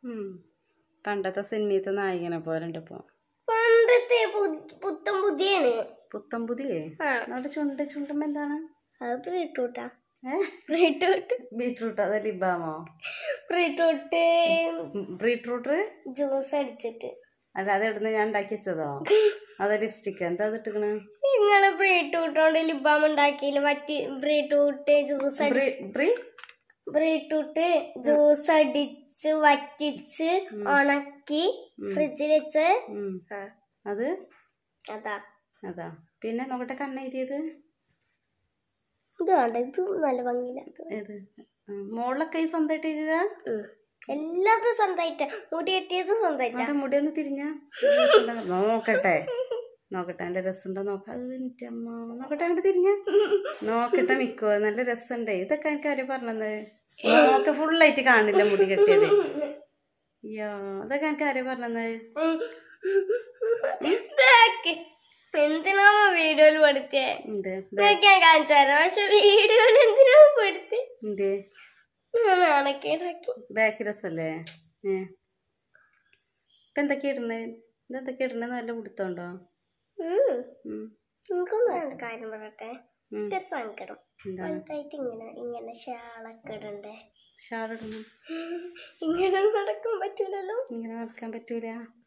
ഉം. പണ്ടത്തെ സിനിമയത്തെ നായികനെ പോലെ ഉണ്ട് ഇപ്പൊ പണ്ടത്തെ പു- പുത്തൻ പുതിയാണ് പുത്തൻ പുതിയേ ആ അവിടെ ചുണ്ട് ചുണ്ടുമ്പോ എന്താണ് അത് ബീട്രൂട്ടാ ഏ ബീട്രൂട്ട് ബീട്രൂട്ട് അത് ലിബാമോ ബീട്രൂട്ട് ബീട്രൂട്ട് ജ്യൂസ് അടിച്ചിട്ട് അല്ല അത് എവിടുന്ന് ഞാൻ ഉണ്ടാക്കി വെച്ചതോ അത് ലിപ്സ്റ്റിക്ക് എന്താ അത് ഇട്ടിക്കണ് നിങ്ങള് ബീട്രൂട്ട് കൊണ്ട് ലിബാം ഉണ്ടാക്കിയില്ല പറ്റി ബീട്രൂട്ട് ജ്യൂസ് അടി ബ്രീ- ബ്രീ ബീട്രൂട്ട് ജ്യൂസ് അടിച്ച് വറ്റിച്ച് ഉണക്കി ഫ്രിഡ്ജിൽ വെച്ച് ഉം. ആ, അത് അതാ അതാ പിന്നെ നോക്കട്ടെ കണ്ണെഴുതിയത് ഇത് വേണ്ട ഇത് നല്ല ഭംഗിയില്ല ഏത് ആ, മോളിലൊക്കെ ഈ സ്വന്തമായിട്ട് എഴുതിയതാ എല്ലാതും സ്വന്തമായിട്ട് മുടി കെട്ടിയതും സ്വന്തമായിട്ടാ അവിടെ മുടി ഒന്ന് തിരിഞ്ഞ നോക്കട്ടെ നോക്കട്ടെ നല്ല രസമുണ്ടോ നോക്കാം അത് എൻ്റെ അമ്മ നോക്കട്ടെ അങ്ങോട്ട് തിരിഞ്ഞ നോക്കട്ടെ മിക്കോ നല്ല രസമുണ്ടേ ഇതൊക്കെ എനിക്ക് ആരും പറഞ്ഞത് നോക്ക ഫുള്ളായിട്ട് കാണില്ല മുടി കെട്ടിയത് അയ്യോ അതൊക്കെ എനിക്ക് ആരും പറഞ്ഞത് ഇതൊക്കെ എന്തിനാ വീഡിയോയിൽ പെടുത്തിയേ എന്ത് ഇതൊക്കെ ഞാൻ കാണിച്ചു തരാം പക്ഷെ വീഡിയോയിൽ എന്തിനാ പെടുത്തി എന്ത് നാണക്കേടാക്കി ബാക്ക് രസല്ലേ ഏ ഇപ്പൊ എന്തൊക്കെയാ ഇടുന്നത് ഇതെന്തൊക്കെയാ ഇടുന്നത് നല്ല പിടുത്തോണ്ടോ ഉം. ഉം. എനിക്കൊന്നും ഒരു കാര്യം പറയട്ടെ ഉം. ഒരു സങ്കടം എന്താണ് വലുതായിട്ട് ഇങ്ങനെ ഇങ്ങനെ ഷാളൊക്കെ ഇടണ്ടേ ഷാളിടുന്നു ഇങ്ങനെ നടക്കാൻ പറ്റൂലല്ലോ ഇങ്ങനെ നടക്കാൻ പറ്റൂല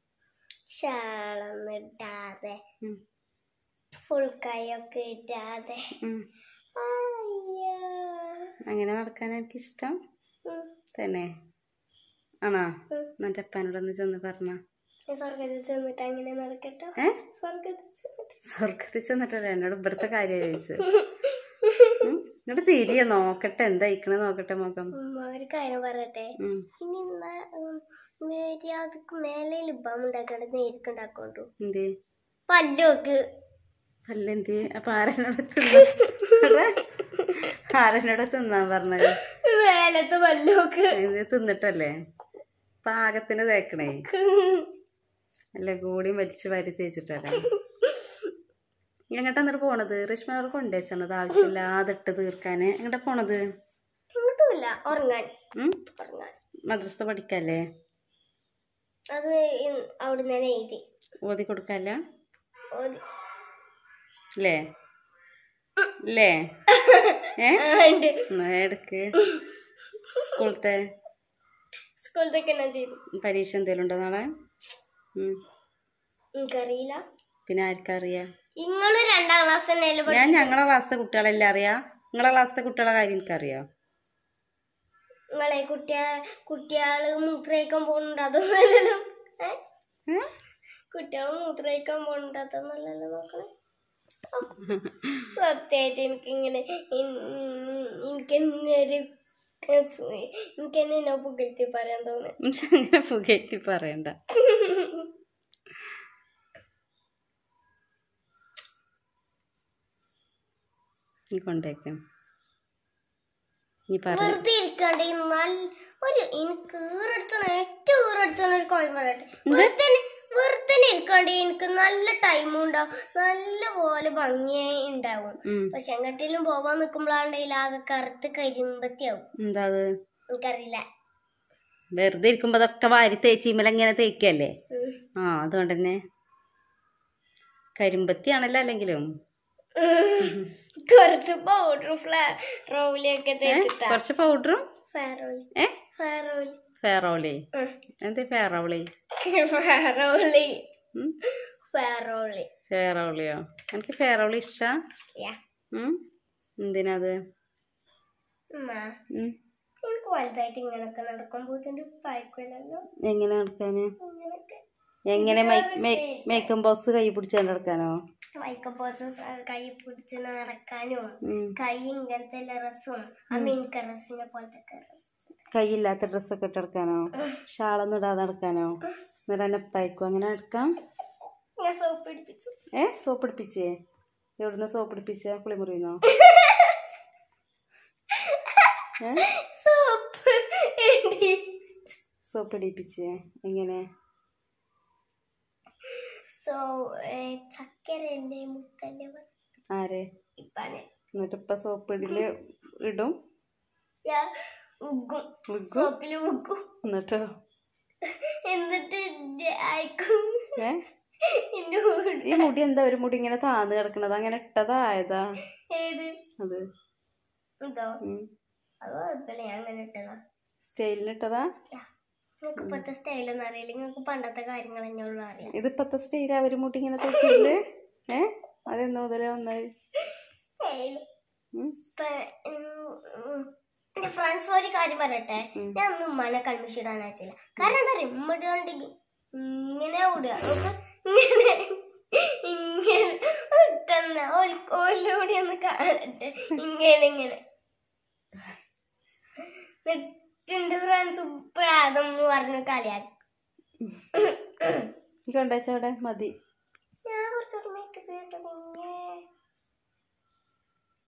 ഷാളൊന്നും ഇടാതെ ഉം. ഫുൾ കൈയൊക്കെ ഇടാതെ ഉം. അയ്യോ. അങ്ങനെ നടക്കാൻ എനിക്കിഷ്ടം ഉം. തന്നെ ആണോ ഉം. എന്നിട്ട് അപ്പാനോടൊന്ന് ചെന്ന് പറഞ്ഞ ഞാൻ സ്വർഗത്തിൽ ചെന്നിട്ട് അങ്ങനെ നടക്കട്ടോ ഏ സ്വർഗത്തിൽ ചെന്നിട്ട് സ്വർഗത്തിൽ ചെന്നിട്ടല്ലേ എന്നോട് ഇവിടുത്തെ കാര്യം ചോദിച്ചു ഇങ്ങോട്ട് തിരിയ നോക്കട്ടെ എന്താ ഇക്കണ നോക്കട്ടെ മുഖം ഉമ്മ ഒരു കാര്യം പറയട്ടെ ഉം. ഇനി ഇന്ന മര്യാദക്ക് മേലെ ലിബാം ഉണ്ടാക്കാണ്ട് നേരിക്ക് ഉണ്ടാക്കോണ്ടു എന്തേ പല്ലോക്ക് പല്ലെന്തി അപ്പൊ ആരെന്നോട് തിന്നാ ആരെന്നോട് തിന്നാൻ പറഞ്ഞത് മേലത്തെ പല്ലോക്ക് ഇത് തിന്നിട്ടല്ലേ പാകത്തിന് തേക്കണേ അല്ല കൂടിയും വലിച്ച് വാരി തേച്ചിട്ടല്ലേ എങ്ങോട്ടാ എന്നിട്ട് പോണത് രശ്മി അവർ കൊണ്ടുവച്ചത് ആവശ്യമില്ലാതെ ഇട്ട് തീർക്കാന് എങ്ങോട്ടാ പോണത് ഇങ്ങോട്ടുമില്ല ഉറങ്ങാൻ ഉം? ഉറങ്ങാൻ മദ്രസ പഠിക്കല്ലേ അത് ഇൻ- അവിടുന്ന് തന്നെ എഴുതി ഓതി കൊടുക്കല്ല ഓതി. അല്ലേ അല്ലേ ഏ ആ, ഉണ്ട് എന്നാ എടുക്ക് സ്കൂളത്തെ സ്കൂളിലൊക്കെ ഞാൻ ചെയ്തു പരീക്ഷ എന്തേലും ഉണ്ടോ നാളെ ഉം. എനിക്കറിയില്ല പിന്നെ ആർക്കറിയാ ഇങ്ങള് രണ്ടാം ക്ലാസ് തന്നെയല്ലേ പഠി- ഞാൻ ഞങ്ങളെ ക്ലാസ്സിലെ കുട്ടികളെല്ലാം അറിയാം നിങ്ങളെ ക്ലാസ്സിലെ കുട്ടികളെ കാര്യം എനിക്കറിയാം നിങ്ങളെ കുട്ടിയാ കുട്ടിയാള് മൂത്രയിക്കാൻ പോകുന്നുണ്ട് അതൊന്നല്ലല്ലോ ഏ? ഏ? കുട്ടികള് മൂത്രയിക്കാൻ പോകുന്നുണ്ട് അതൊന്നല്ലല്ലോ നോക്കണേ സത്യമായിട്ട് എനിക്കിങ്ങനെ എനിക്ക് ഒരു എനിക്ക് എന്നെ എന്നെ പുകഴ്ത്തി പറയാൻ തോന്നുന്നു പക്ഷെ അങ്ങനെ പുകയറ്റി പറയണ്ട നീ കൊണ്ടേക്കും നീ പറഞ്ഞു വെറുതെ ഇരിക്കാണ്ട് ഈ നല്ല ഒരു എനിക്ക് ഈറടിച്ചാണ് ഏറ്റവും ഈറടിച്ചാണ് ഒരു കോയം പറയട്ടെ വെറുതെ വെറുതെ ഇരിക്കാണ്ട് എനിക്ക് നല്ല ടൈമും ഉണ്ടാവും നല്ല പോലെ ഭംഗിയായി ഉണ്ടാവും ഉം. പക്ഷെ എങ്ങോട്ടേലും പോവാൻ നിൽക്കുമ്പോഴാണെങ്കിൽ ആകെ കറുത്ത് കരിമ്പത്തിയാവും എന്താ അത് എനിക്കറിയില്ല വെറുതെ ഇരിക്കുമ്പോ അതൊക്കെ വാരി തേച്ചിമ്മല ഇങ്ങനെ തേക്കല്ലേ ഉം. ആ അതുകൊണ്ട് തന്നെ കരിമ്പത്തിയാണല്ലോ അല്ലെങ്കിലും കുറച്ച് പൗഡർ ഫ്ലാ റോളിയൊക്കെ ഏ? തേച്ചിട്ടാ കുറച്ച് പൗഡറും ഫെയറോളി ഏ ഫെയറോളി ഫെയറോളി എന്ത് ഫെയറോളി ഫെയറോളി ഉം? ഫെയറോളി ഫെയറോളിയോ എനിക്ക് ഫെയറോളി ഇഷ്ടാ യാ ഉം? എന്തിനത് ഉമ്മ ഉം. എനിക്ക് വലുതായിട്ട് ഇങ്ങനൊക്കെ നടക്കുമ്പോൾ ഇതിന്റെ പഴക്കില്ലല്ലോ എങ്ങനെ നടക്കാന് ഇങ്ങനൊക്കെ എങ്ങനെ മേക്കപ്പ് ബോക്സ് കൈ പിടിച്ച് നടക്കാനോ വൈക്കപ്പോസ് കൈ പിടിച്ച് നടക്കാനും ഉം. കൈ ഇങ്ങനത്തെ രസവും ആ മിനിക്ക റസിനെ പോലത്തെ ഒക്കെ രസം. കൈയില്ലാത്ത ഡ്രസ്സൊക്കെ ഇട്ട് നടക്കാനോ ഷാളൊന്നും ഇടാതെ നടക്കാനോ എന്നിട്ട് എന്നെ പയക്കും അങ്ങനെ നടക്കാം ഞാൻ സോപ്പ് പിടിപ്പിച്ചു ഏ സോപ്പ് പിടിപ്പിച്ചേ എവിടുന്ന് സോപ്പ് പിടിപ്പിച്ച കുളിമുറിന്നോ ഏ സോപ്പ് എടി. സോപ്പ് ഇടിപ്പിച്ചേ എങ്ങനെ സോ ഏ, ചക്കരല്ലേ മുത്തല്ലേ പറ- ആരെ ഇപ്പാനെ എന്നിട്ട് ഇപ്പൊ സോപ്പ് ഇടില് ഇടും ഞാൻ ഉഗ്ഗും ഉഗ്ഗും സോപ്പില് ഉഗ്ഗും എന്നിട്ടോ എന്നിട്ട് ഞാൻ അയക്കും ഏ എന്റെ വീട് ഈ മുടി എന്താ ഒരു മുടി ഇങ്ങനെ താന്ന് കിടക്കണത് അങ്ങനെ ഇട്ടതായതാ ഏത് അത് ഇതോ അത് കുഴപ്പമില്ല ഞാൻ അങ്ങനെ ഇട്ടതാ സ്റ്റൈലിന് ഇട്ടതാ നിങ്ങൾക്ക് ഇപ്പത്തെ സ്റ്റൈലൊന്നും അറിയില്ല നിങ്ങൾക്ക് പണ്ടത്തെ കാര്യങ്ങൾ എന്നോട് അറിയാം ഇതിപ്പത്തെ സ്റ്റൈലാ ഒരു മുടി ഇങ്ങനെ തൂക്കിയിട്ടുണ്ട് ഏ അതെന്ന് മുതലേ വന്നത് സ്റ്റൈൽ ഉം. ഇപ്പൊ എന്റെ ഫ്രണ്ട്സ് ഒരു കാര്യം പറയട്ടെ ഞാൻ ഒന്നും ഉമ്മാനെ കൺമിഷിടാൻ അയച്ചില്ല കാരണം എന്താ പറയുക ഉമ്മടി കണ്ടെങ്കിൽ ഇങ്ങനെ ഓടുക നമുക്ക് ഇങ്ങനെ ഇങ്ങനെ ഇട്ടെന്ന ഓലോടി ഒന്ന് കാണട്ടെ ഇങ്ങനെ ഇങ്ങനെ എന്നിട്ട് എന്റെ ഫ്രണ്ട്സ് പ്രാതം എന്ന് പറഞ്ഞ് കളിയാക്കി ഈ കൊണ്ടുവച്ച അവിടെ മതി ഞാൻ കുറച്ചുകൂടി മേക്കപ്പ് ചെയ്തിട്ട് ഇങ്ങനെ